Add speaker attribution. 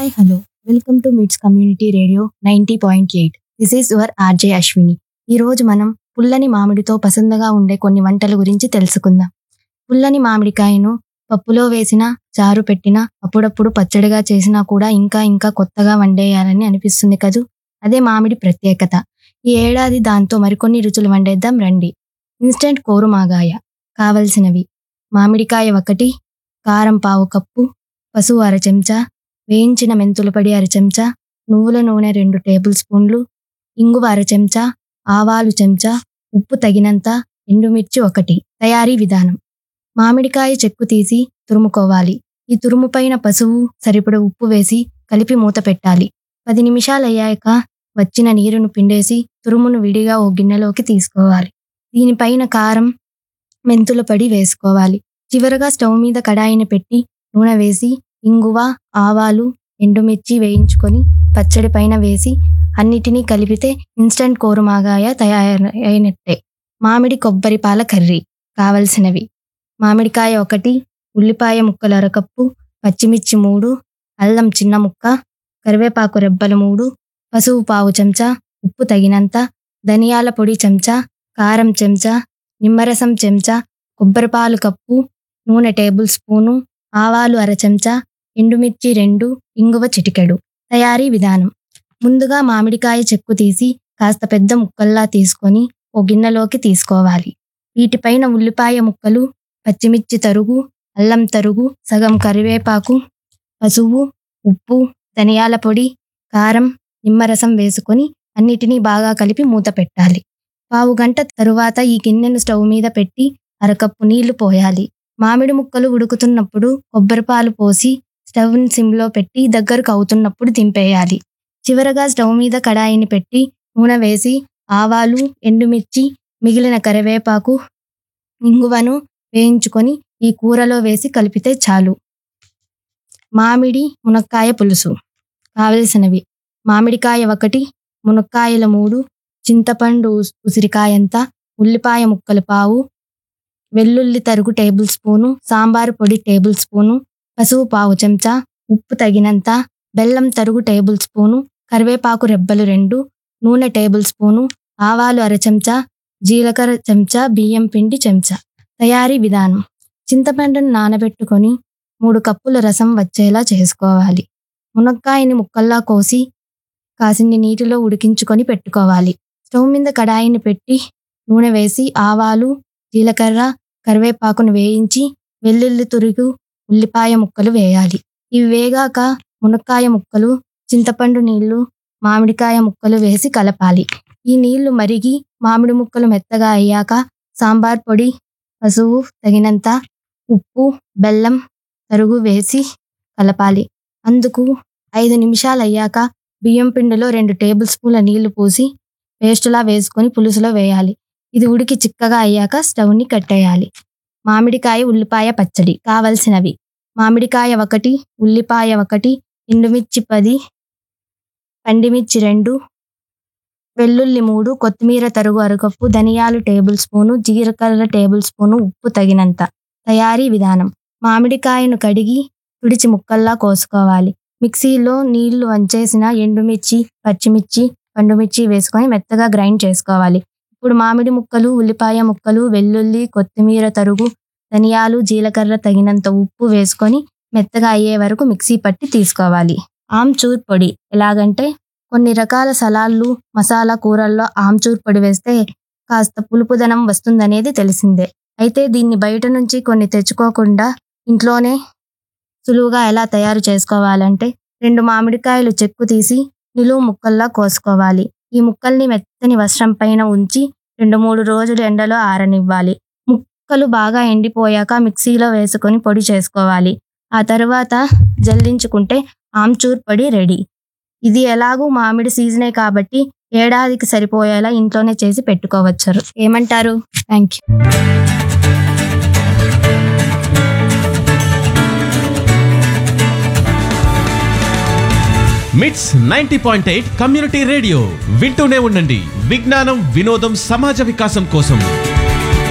Speaker 1: hi hello welcome to MITS community radio ninety point eight this is your RJ Ashwini ఈ రోజు మనం పుల్లని మామిడితో పసందగా ఉండే కొన్ని వంటల గురించి తెలుసుకుందాం పుల్లని మామిడికాయను పప్పులో వేసిన చారు పెట్టినా అప్పుడప్పుడు పచ్చడిగా చేసినా కూడా ఇంకా ఇంకా కొత్తగా వండేయాలని అనిపిస్తుంది కదూ అదే మామిడి ప్రత్యేకత ఈ ఏడాది దాంతో మరికొన్ని రుచులు వండేద్దాం రండి ఇన్స్టెంట్ కోరుమాగాయ కావలసినవి మామిడికాయ ఒకటి కారం పావు కప్పు పసుపు అర చెంచా వేయించిన మెంతుల పొడి అర చెంచా నువ్వుల నూనె రెండు టేబుల్ స్పూన్లు ఇంగువ అర చెంచా ఆవాలు చెంచా ఉప్పు తగినంత ఎండుమిర్చి ఒకటి తయారీ విధానం మామిడికాయ చెక్కు తీసి తురుముకోవాలి ఈ తురుము పైన పసుపు సరిపడ ఉప్పు వేసి కలిపి మూత పెట్టాలి పది నిమిషాలు అయ్యాక వచ్చిన నీరును పిండేసి తురుమును విడిగా ఓ గిన్నెలోకి తీసుకోవాలి దీనిపైన కారం మెంతుల పొడి వేసుకోవాలి చివరగా స్టవ్ మీద కడాయిని పెట్టి నూనె వేసి ఇంగువ ఆవాలు ఎండుమిర్చి వేయించుకొని పచ్చడి పైన వేసి అన్నిటినీ కలిపితే ఇన్స్టంట్ కోరుమాగాయ తయారైనట్టే మామిడి కొబ్బరి పాల కర్రీ కావలసినవి మామిడికాయ ఒకటి ఉల్లిపాయ ముక్కలు అరకప్పు పచ్చిమిర్చి మూడు అల్లం చిన్న ముక్క కరివేపాకు రెబ్బలు మూడు పసుపు పావు చెంచా ఉప్పు తగినంత ధనియాల పొడి చెంచా కారం చెంచా నిమ్మరసం చెంచా కొబ్బరిపాలు కప్పు నూనె టేబుల్ స్పూను ఆవాలు అర చెంచా ఎండుమిర్చి రెండు ఇంగువ చిటికెడు తయారీ విధానం ముందుగా మామిడికాయ చెక్కు తీసి కాస్త పెద్ద ముక్కల్లా తీసుకొని ఓ గిన్నెలోకి తీసుకోవాలి వీటిపైన ఉల్లిపాయ ముక్కలు పచ్చిమిర్చి తరుగు అల్లం తరుగు సగం కరివేపాకు పసుపు ఉప్పు ధనియాల పొడి కారం నిమ్మరసం వేసుకొని అన్నిటినీ బాగా కలిపి మూత పెట్టాలి పావు గంట తరువాత ఈ గిన్నెను స్టవ్ మీద పెట్టి అరకప్పు నీళ్లు పోయాలి మామిడి ముక్కలు ఉడుకుతున్నప్పుడు కొబ్బరిపాలు పోసి స్టవ్ని సిమ్లో పెట్టి దగ్గరకు అవుతున్నప్పుడు దింపేయాలి చివరగా స్టవ్ మీద కడాయిని పెట్టి నూనె వేసి ఆవాలు ఎండుమిర్చి మిగిలిన కరివేపాకు ఇంగువను వేయించుకొని ఈ కూరలో వేసి కలిపితే చాలు మామిడి మునక్కాయ పులుసు కావలసినవి మామిడికాయ ఒకటి మునక్కాయల మూడు చింతపండు ఉస్- ఉసిరికాయంత ఉల్లిపాయ ముక్కలు పావు వెల్లుల్లి తరుగు టేబుల్ స్పూను సాంబారు పొడి టేబుల్ స్పూను పసుపు పావు చెంచా ఉప్పు తగినంత బెల్లం తరుగు టేబుల్ స్పూను కరివేపాకు రెబ్బలు రెండు నూనె టేబుల్ స్పూను ఆవాలు అర చెంచా జీలకర్ర చెంచా బియ్యం పిండి చెంచా తయారీ విధానం చింతపండును నానబెట్టుకొని మూడు కప్పుల రసం వచ్చేలా చేసుకోవాలి మునక్కాయని ముక్కల్లా కోసి కాసిన్ని నీటిలో ఉడికించుకొని పెట్టుకోవాలి స్టవ్ మీద కడాయిని పెట్టి నూనె వేసి ఆవాలు జీలకర్ర కరివేపాకును వేయించి వెల్లుల్లి తురుగు ఉల్లిపాయ ముక్కలు వేయాలి ఇవి వేగాక మునక్కాయ ముక్కలు చింతపండు నీళ్లు మామిడికాయ ముక్కలు వేసి కలపాలి ఈ నీళ్లు మరిగి మామిడి ముక్కలు మెత్తగా అయ్యాక సాంబార్ పొడి పసుపు తగినంత ఉప్పు బెల్లం తరుగు వేసి కలపాలి అందుకు ఐదు నిమిషాలు అయ్యాక బియ్యం పిండిలో రెండు టేబుల్ స్పూన్ల నీళ్లు పోసి పేస్టులా వేసుకొని పులుసులో వేయాలి ఇది ఉడికి చిక్కగా అయ్యాక స్టవ్ని కట్టేయాలి మామిడికాయ ఉల్లిపాయ పచ్చడి కావలసినవి మామిడికాయ ఒకటి ఉల్లిపాయ ఒకటి ఎండుమిర్చి పది పండిమిర్చి రెండు వెల్లుల్లి మూడు కొత్తిమీర తరుగు అరకప్పు ధనియాలు టేబుల్ స్పూను జీలకర్ర టేబుల్ స్పూను ఉప్పు తగినంత తయారీ విధానం మామిడికాయను కడిగి తుడిచి ముక్కల్లా కోసుకోవాలి మిక్సీలో నీళ్లు వంచేసిన ఎండుమిర్చి పచ్చిమిర్చి పండుమిర్చి వేసుకొని మెత్తగా గ్రైండ్ చేసుకోవాలి ఇప్పుడు మామిడి ముక్కలు ఉల్లిపాయ ముక్కలు వెల్లుల్లి కొత్తిమీర తరుగు ధనియాలు జీలకర్ర తగినంత ఉప్పు వేసుకొని మెత్తగా అయ్యే వరకు మిక్సీ పట్టి తీసుకోవాలి ఆమ్చూర్ పొడి ఎలాగంటే కొన్ని రకాల సలాడ్లు మసాలా కూరల్లో ఆమ్చూర్ పొడి వేస్తే కాస్త పులుపుదనం వస్తుందనేది తెలిసిందే అయితే దీన్ని బయట నుంచి కొన్ని తెచ్చుకోకుండా ఇంట్లోనే సులువుగా ఎలా తయారు చేసుకోవాలంటే రెండు మామిడికాయలు చెక్కు తీసి నిలువు ముక్కల్లా కోసుకోవాలి ఈ ముక్కల్ని మెత్తని వస్త్రం పైన ఉంచి రెండు మూడు రోజులు ఎండలో ఆరనివ్వాలి ముక్కలు బాగా ఎండిపోయాక మిక్సీలో వేసుకొని పొడి చేసుకోవాలి ఆ తర్వాత జల్లించుకుంటే ఆమ్చూర్ పొడి రెడీ ఇది ఎలాగూ మామిడి సీజనే కాబట్టి ఏడాదికి సరిపోయేలా ఇంట్లోనే చేసి పెట్టుకోవచ్చు ఏమంటారు thank you
Speaker 2: MITS ninety point eight community radio వింటూనే ఉండండి విజ్ఞానం వినోదం సమాజ వికాసం కోసం